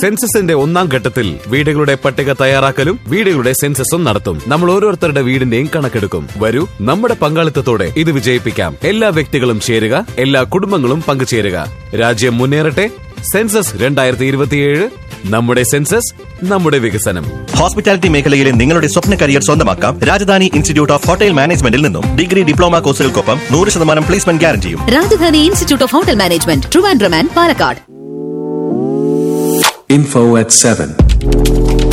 സെൻസസിന്റെ ഒന്നാം ഘട്ടത്തിൽ വീടുകളുടെ പട്ടിക തയ്യാറാക്കലും വീടുകളുടെ സെൻസസും നടത്തും നമ്മൾ ഓരോരുത്തരുടെ വീടിന്റെയും കണക്കെടുക്കും വരൂ നമ്മുടെ പങ്കാളിത്തത്തോടെ ഇത് വിജയിപ്പിക്കാം എല്ലാ വ്യക്തികളും ചേരുക എല്ലാ കുടുംബങ്ങളും പങ്കുചേരുക രാജ്യം മുന്നേറട്ടെ സെൻസസ് രണ്ടായിരത്തി ഇരുപത്തിയേഴ് നമ്മുടെ സെൻസസ് നമ്മുടെ വികസനം ഹോസ്പിറ്റാലിറ്റി മേഖലയിലെ നിങ്ങളുടെ സ്വപ്ന കരിയർ സ്വന്തമാക്കാം രാജധാനി ഇൻസ്റ്റിറ്റ്യൂട്ട് ഓഫ് ഹോട്ടൽ മാനേജ്മെന്റിൽ നിന്നും ഡിഗ്രി ഡിപ്ലോമ കോഴ്സുകൾക്കൊപ്പം നൂറ് ശതമാനം പ്ലേസ്മെന്റ് ഗ്യാരണ്ടിയും Rajadhani institute of hotel management Trivandrum and Palakkad Info at 7.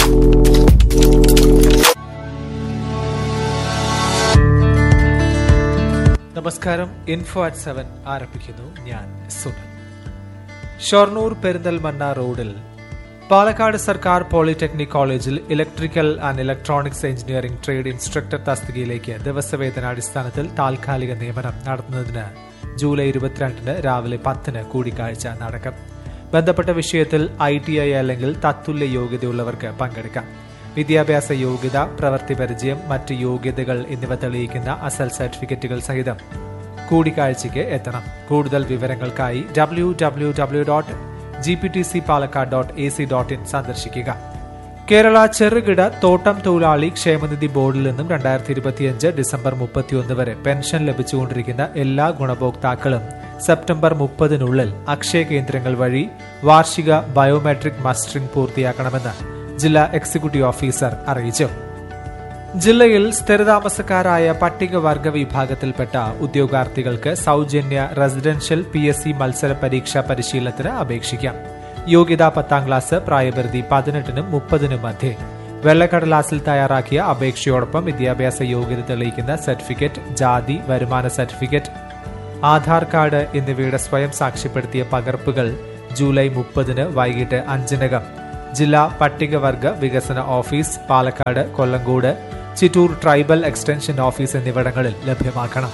നമസ്കാരം ഇൻഫോ അറ്റ് സെവൻ ആരംഭിക്കുന്നു ഞാൻ സുനിൽ ഷൊർണൂർ പെരിന്തൽമണ്ണ റോഡിൽ പാലക്കാട് സർക്കാർ പോളിടെക്നിക് കോളേജിൽ electrical and electronics engineering trade instructor തസ്തികയിലേക്ക് ദിവസവേതനാടിസ്ഥാനത്തിൽ താൽക്കാലിക നിയമനം നടത്തുന്നതിന് ജൂലൈ ഇരുപത്തിരണ്ടിന് രാവിലെ പത്തിന് കൂടിക്കാഴ്ച നടക്കും ബന്ധപ്പെട്ട വിഷയത്തിൽ ഐ ടി ഐ അല്ലെങ്കിൽ തത്തുല്യ യോഗ്യതയുള്ളവർക്ക് പങ്കെടുക്കാം വിദ്യാഭ്യാസ യോഗ്യത പ്രവൃത്തി പരിചയം മറ്റ് യോഗ്യതകൾ എന്നിവ തെളിയിക്കുന്ന അസൽ സർട്ടിഫിക്കറ്റുകൾ സഹിതം കൂടിക്കാഴ്ചയ്ക്ക് എത്തണം കൂടുതൽ വിവരങ്ങൾക്കായി W W W dot G P T C Palakkad dot A C dot in സന്ദർശിക്കുക കേരള ചെറുകിട തോട്ടം തൊഴിലാളി ക്ഷേമനിധി ബോർഡിൽ നിന്നും രണ്ടായിരത്തി ഇരുപത്തിയഞ്ച് ഡിസംബർ മുപ്പത്തിയൊന്ന് വരെ പെൻഷൻ ലഭിച്ചുകൊണ്ടിരിക്കുന്ന എല്ലാ ഗുണഭോക്താക്കളും സെപ്റ്റംബർ മുപ്പതിനുള്ളിൽ അക്ഷയ കേന്ദ്രങ്ങൾ വഴി വാർഷിക ബയോമെട്രിക് മസ്റ്ററിംഗ് പൂർത്തിയാക്കണമെന്ന് ജില്ലാ എക്സിക്യൂട്ടീവ് ഓഫീസർ അറിയിച്ചു ജില്ലയിൽ സ്ഥിരതാമസക്കാരായ പട്ടികവർഗ വിഭാഗത്തിൽപ്പെട്ട ഉദ്യോഗാർത്ഥികൾക്ക് സൗജന്യ റെസിഡൻഷ്യൽ പി എസ് സി മത്സര പരീക്ഷാ പരിശീലനത്തിന് അപേക്ഷിക്കാം യോഗ്യത പത്താം ക്ലാസ് പ്രായപരിധി പതിനെട്ടിനും മുപ്പതിനും മധ്യേ വെള്ളക്കടലാസിൽ തയ്യാറാക്കിയ അപേക്ഷയോടൊപ്പം വിദ്യാഭ്യാസ യോഗ്യത തെളിയിക്കുന്ന സർട്ടിഫിക്കറ്റ് ജാതി വരുമാന സർട്ടിഫിക്കറ്റ് ആധാർ കാർഡ് എന്നിവയുടെ സ്വയം സാക്ഷ്യപ്പെടുത്തിയ പകർപ്പുകൾ ജൂലൈ മുപ്പതിന് വൈകിട്ട് അഞ്ചിനകം ജില്ലാ പട്ടികവർഗ വികസന office Palakkad Kollengode Chittur tribal extension office എന്നിവിടങ്ങളിൽ ലഭ്യമാക്കണം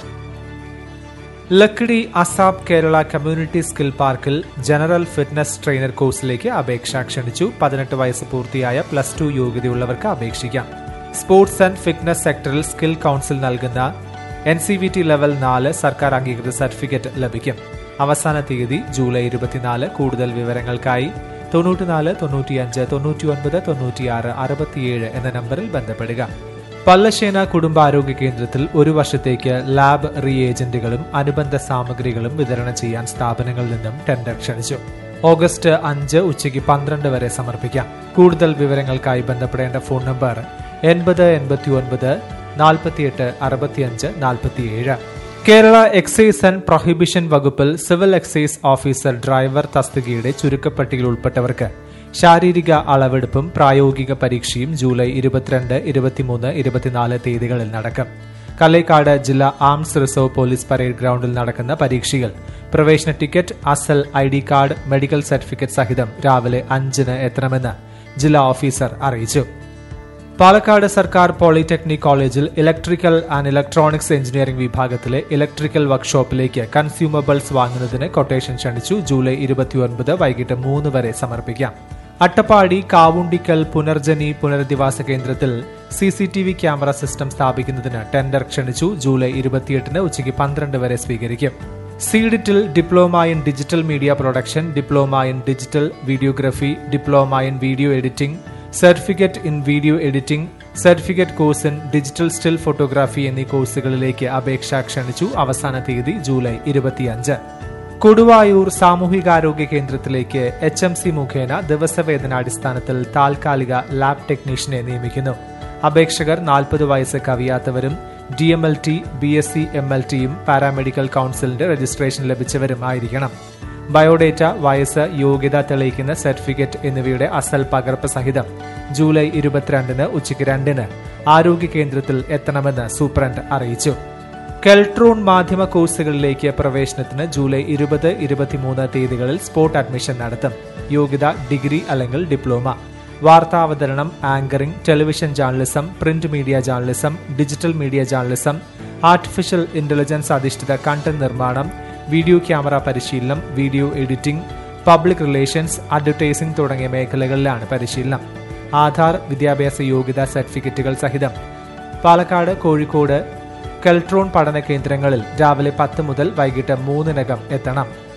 Lakkidi ASAP Kerala community skill പാർക്കിൽ ജനറൽ ഫിറ്റ്നസ് ട്രെയിനർ കോഴ്സിലേക്ക് അപേക്ഷ ക്ഷണിച്ചു പതിനെട്ട് വയസ്സ് പൂർത്തിയായ പ്ലസ് ടു യോഗ്യതയുള്ളവർക്ക് അപേക്ഷിക്കാം സ്പോർട്സ് ആൻഡ് ഫിറ്റ്നസ് സെക്ടറിൽ സ്കിൽ കൌൺസിൽ നൽകുന്ന N C V T level നാല് സർക്കാർ അംഗീകൃത സർട്ടിഫിക്കറ്റ് ലഭിക്കും അവസാന തീയതി ജൂലൈ ഇരുപത്തിനാല് കൂടുതൽ വിവരങ്ങൾക്കായി തൊണ്ണൂറ്റിനാല് തൊണ്ണൂറ്റിയഞ്ച് തൊണ്ണൂറ്റിയൊൻപത് തൊണ്ണൂറ്റിയാറ് അറുപത്തിയേഴ് എന്ന നമ്പറിൽ ബന്ധപ്പെടുക പല്ലശ്ശേന കുടുംബാരോഗ്യ കേന്ദ്രത്തിൽ ഒരു വർഷത്തേക്ക് ലാബ് റീഏജന്റുകളും അനുബന്ധ സാമഗ്രികളും വിതരണം ചെയ്യാൻ സ്ഥാപനങ്ങളിൽ നിന്നും ടെൻഡർ ക്ഷണിച്ചു ഓഗസ്റ്റ് അഞ്ച് ഉച്ചയ്ക്ക് പന്ത്രണ്ട് വരെ സമർപ്പിക്കാം കൂടുതൽ വിവരങ്ങൾക്കായി ബന്ധപ്പെടേണ്ട ഫോൺ നമ്പർ എൺപത് എൺപത്തി ഒൻപത് നാൽപ്പത്തിയെട്ട് അറുപത്തിയഞ്ച് നാൽപ്പത്തിയേഴ് കേരള എക്സൈസ് ആൻഡ് പ്രൊഹിബിഷൻ വകുപ്പിൽ സിവിൽ എക്സൈസ് ഓഫീസർ ഡ്രൈവർ തസ്തികയുടെ ചുരുക്കപ്പട്ടികയിൽ ഉൾപ്പെട്ടവർക്ക് ശാരീരിക അളവെടുപ്പും പ്രായോഗിക പരീക്ഷയും ജൂലൈ ഇരുപത്തിരണ്ട് ഇരുപത്തിമൂന്ന് ഇരുപത്തിനാല് തീയതികളിൽ നടക്കും കല്ലേക്കാട് ജില്ലാ ആംസ് റിസർവ് പോലീസ് പരേഡ് ഗ്രൗണ്ടിൽ നടക്കുന്ന പരീക്ഷയിൽ പ്രവേശന ടിക്കറ്റ് അസൽ I D card medical certificate സഹിതം രാവിലെ അഞ്ചിന് എത്തണമെന്ന് ജില്ലാ ഓഫീസർ അറിയിച്ചു പാലക്കാട് സർക്കാർ പോളിടെക്നിക് കോളേജിൽ ഇലക്ട്രിക്കൽ ആൻഡ് ഇലക്ട്രോണിക്സ് എഞ്ചിനീയറിംഗ് വിഭാഗത്തിലെ ഇലക്ട്രിക്കൽ വർക്ക്ഷോപ്പിലേക്ക് കൺസ്യൂമബിൾസ് വാങ്ങുന്നതിന് കൊട്ടേഷൻ ക്ഷണിച്ചു ജൂലൈ ഇരുപത്തിയൊൻപത് വൈകിട്ട് മൂന്ന് വരെ സമർപ്പിക്കാം അട്ടപ്പാടി കാവുണ്ടിക്കൽ പുനർജനി പുനരധിവാസ കേന്ദ്രത്തിൽ C C T V camera system സ്ഥാപിക്കുന്നതിന് ടെൻഡർ ക്ഷണിച്ചു ജൂലൈ ഇരുപത്തിയെട്ടിന് ഉച്ചയ്ക്ക് പന്ത്രണ്ട് വരെ സ്വീകരിക്കും സീഡിറ്റിൽ diploma in digital media production diploma in digital videography diploma in video editing certificate in video editing certificate course in digital still photography എന്നീ കോഴ്സുകളിലേക്ക് അപേക്ഷ ക്ഷണിച്ചു അവസാന തീയതി ജൂലൈ ഇരുപത്തിയഞ്ച് കൊടുവായൂർ സാമൂഹികാരോഗ്യ കേന്ദ്രത്തിലേക്ക് എച്ച് എം സി മുഖേന ദിവസവേതനാടിസ്ഥാനത്തിൽ താൽക്കാലിക ലാബ് ടെക്നീഷ്യനെ നിയമിക്കുന്നു അപേക്ഷകർ നാൽപ്പത് വയസ്സ് കവിയാത്തവരും D M L T B S C M L ടിയും പാരാമെഡിക്കൽ കൌൺസിലിന്റെ രജിസ്ട്രേഷൻ ലഭിച്ചവരും ആയിരിക്കണം ബയോഡേറ്റ വയസ്സ് യോഗ്യത തെളിയിക്കുന്ന സർട്ടിഫിക്കറ്റ് എന്നിവയുടെ അസൽ പകർപ്പ് സഹിതം ജൂലൈ ഇരുപത്തിരണ്ടിന് ഉച്ചയ്ക്ക് രണ്ടിന് ആരോഗ്യ കേന്ദ്രത്തിൽ എത്തണമെന്ന് സൂപ്രണ്ട് അറിയിച്ചു കെൽട്രോൺ മാധ്യമ കോഴ്സുകളിലേക്ക് പ്രവേശനത്തിന് ജൂലൈ ഇരുപത് ഇരുപത്തിമൂന്ന് തീയതികളിൽ സ്പോട്ട് അഡ്മിഷൻ നടത്തും യോഗ്യത ഡിഗ്രി അല്ലെങ്കിൽ ഡിപ്ലോമ വാർത്താവതരണം anchoring television journalism print media journalism digital media journalism artificial intelligence അധിഷ്ഠിത കണ്ടന്റ് നിർമ്മാണം വീഡിയോ ക്യാമറ പരിശീലനം video editing public relations advertising തുടങ്ങിയ മേഖലകളിലാണ് പരിശീലനം ആധാർ വിദ്യാഭ്യാസ യോഗ്യതാ സർട്ടിഫിക്കറ്റുകൾ സഹിതം പാലക്കാട് കോഴിക്കോട് കെൽട്രോൺ പഠന കേന്ദ്രങ്ങളിൽ രാവിലെ പത്ത് മുതൽ വൈകിട്ട് മൂന്നിനകം എത്തണം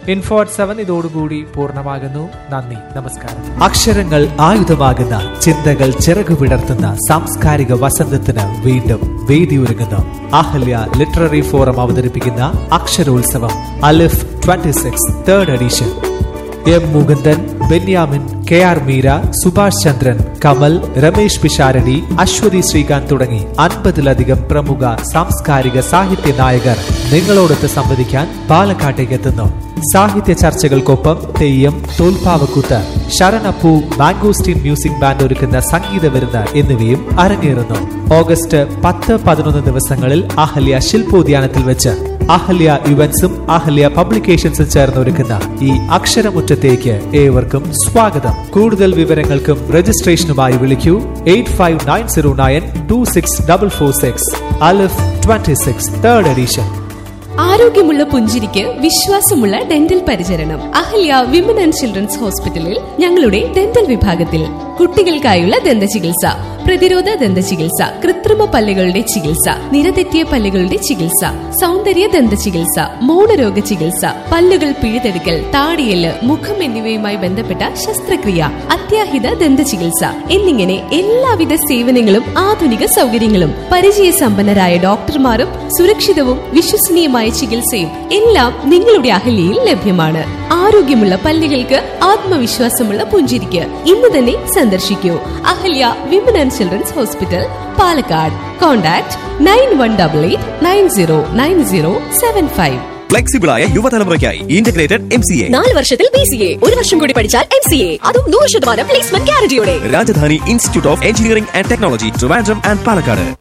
ഇൻഫോ അറ്റ് സെവൻ ഇതോടുകൂടി പൂർണ്ണമാകുന്നു നന്ദി നമസ്കാരം അക്ഷരങ്ങൾ ആയുധമാകുന്ന ചിന്തകൾ ചിറകു വിടർത്തുന്ന സാംസ്കാരിക വസന്തത്തിന് വീണ്ടും വേദിയൊരുങ്ങുന്നു അഹല്യ ലിറ്റററി ഫോറം അവതരിപ്പിക്കുന്ന അക്ഷരോത്സവം Alif twenty six third edition M Mukundan Benyamin K R Meera Subhash Chandran Kamal Ramesh Pisharody Aswathy Sreekanth തുടങ്ങി അൻപതിലധികം പ്രമുഖ സാംസ്കാരിക സാഹിത്യ നായകർ നിങ്ങളോടൊത്ത് സംവദിക്കാൻ പാലക്കാട്ടേക്ക് എത്തുന്നു സാഹിത്യ ചർച്ചകൾക്കൊപ്പം തെയ്യം തോൽപ്പാവക്കൂത്ത് ശരണപ്പൂ മാംഗോസ്റ്റീൻ മ്യൂസിക് ബാൻഡ് ഒരുക്കുന്ന സംഗീത വിരുന്ന് എന്നിവയും അരങ്ങേറുന്നു ഓഗസ്റ്റ് പത്ത് പതിനൊന്ന് ദിവസങ്ങളിൽ അഹല്യ ശില്പോദ്യാനത്തിൽ വെച്ച് അഹല്യ ഇവന്റ്സും അഹല്യ പബ്ലിക്കേഷൻസും ചേർന്ന് ഒരുക്കുന്ന ഈ അക്ഷരമുറ്റത്തേക്ക് ഏവർക്കും സ്വാഗതം കൂടുതൽ വിവരങ്ങൾക്കും രജിസ്ട്രേഷനുമായി വിളിക്കൂ eight five nine zero nine two six double four six Alif twenty six third edition ആരോഗ്യമുള്ള പുഞ്ചിരിക്ക് വിശ്വാസമുള്ള ഡെന്റൽ പരിചരണം അഹല്യ വിമൻ ആൻഡ് ചിൽഡ്രൻസ് ഹോസ്പിറ്റലിൽ ഞങ്ങളുടെ ഡെന്റൽ വിഭാഗത്തിൽ കുട്ടികൾക്കായുള്ള ദന്ത ചികിത്സ പ്രതിരോധ ദന്ത ചികിത്സ കൃത്രിമ പല്ലുകളുടെ ചികിത്സ നിരതെറ്റിയ പല്ലുകളുടെ ചികിത്സ സൗന്ദര്യ ദന്ത ചികിത്സ മൗനരോഗ ചികിത്സ പല്ലുകൾ പിഴുതെടുക്കൽ താടിയല് മുഖം എന്നിവയുമായി ബന്ധപ്പെട്ട ശസ്ത്രക്രിയ അത്യാഹിത ദന്ത ചികിത്സ എന്നിങ്ങനെ എല്ലാവിധ സേവനങ്ങളും ആധുനിക സൗകര്യങ്ങളും പരിചയസമ്പന്നരായ ഡോക്ടർമാരും സുരക്ഷിതവും വിശ്വസനീയമായ ചികിത്സയും എല്ലാം നിങ്ങളുടെ അഹല്യയിൽ ലഭ്യമാണ് ആരോഗ്യമുള്ള പല്ലുകൾക്ക് ആത്മവിശ്വാസമുള്ള പുഞ്ചിരിക്ക് ഇന്ന് തന്നെ സന്ദർശിക്കൂ Ahalya women and children's hospital Palakkad contact nine one double eight nine zero nine zero seven five ഫ്ലെക്സിബിളായ യുവതലമുറയ്ക്കായി ഇന്റഗ്രേറ്റഡ് എം സി എ നാല് വർഷത്തിൽ ബി സി എ ഒരു വർഷം കൂടി പഠിച്ചാൽ എം സി എ അതും നൂറ് ശതമാനം പ്ലേസ്മെന്റ് ഗ്യാരണ്ടിയോടെ Rajadhani institute of engineering and technology Trivandrum and Palakkad